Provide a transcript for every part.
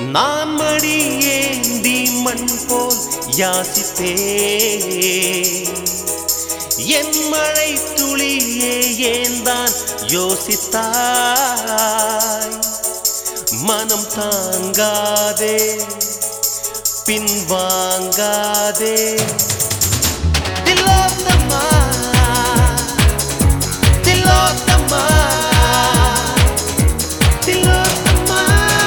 நான் மடி ஏந்தி மண் போல் யாசித்தே என் மழை துளியே ஏந்தான் யோசித்தாய் மனம் தாங்காதே பின்வாங்காதே திலோத்தமா திலோத்தமா திலோத்தமா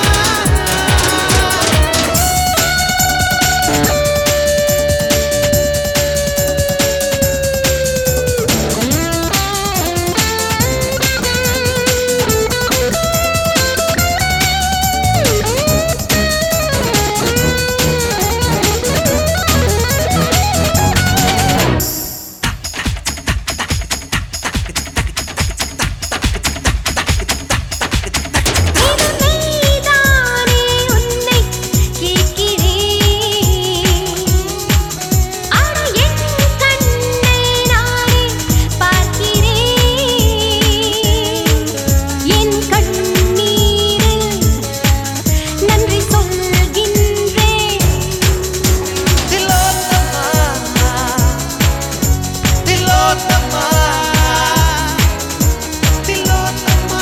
நீதானே உன்னை கேட்கிறேன் அட என் கண்ணை நானே பார்க்கிறேன் என் கண்ணீரில் நன்றி சொல்கின்றேன் திலோத்தமா திலோத்தமா திலோத்தமா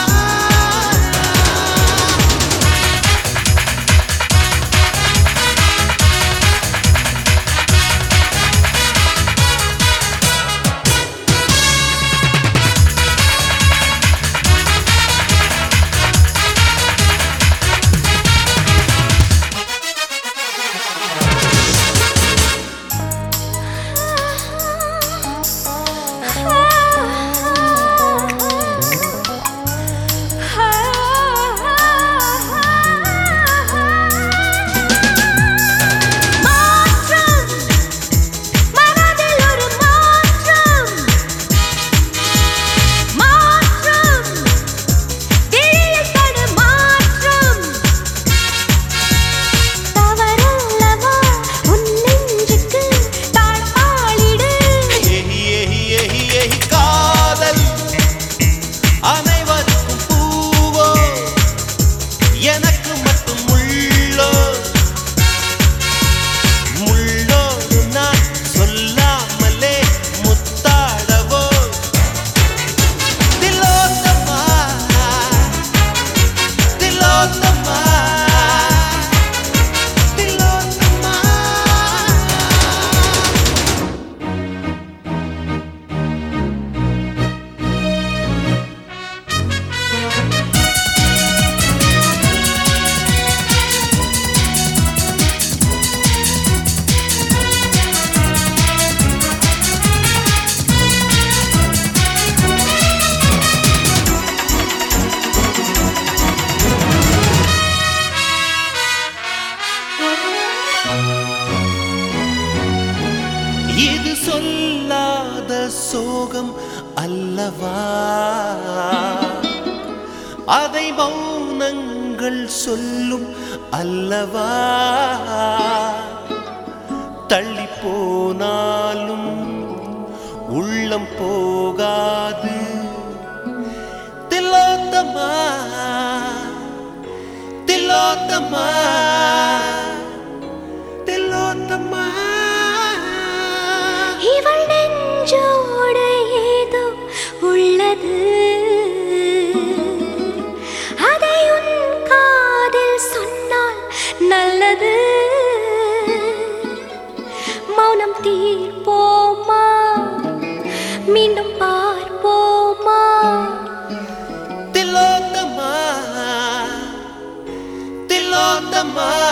மாற்றம் மனதில் ஒரு மாற்றம் மாற்றம் விழியில் படு மாற்றம் தவறல்லவா உன் நெஞ்சுக்கு தாழ்பாளிடு எஹி எஹி எஹி எஹி காதல் அனைவருக்கும் பூவோ எனக்கு மட்டும் முள்ளோ முள்ளோடு நான் சொல்லாமலே முத்தாடவோ திலோத்தமா திலோத்தமா திலோத்தமா இது சொல்லாத சோகம் அல்லவா அதை மௌனங்கள் சொல்லும் அல்லவா தள்ளி போனாலும் உள்ளம் போகாது திலோத்தமா திலோத்தமா திலோத்தமா இவள் நெஞ்சோடு ஏதோ உள்ளது அதை உன் காதில் சொன்னால் நல்லது மௌனம் தீர்ப்போமா மீண்டும் பார்ப்போமா திலோத்தமா திலோத்தமா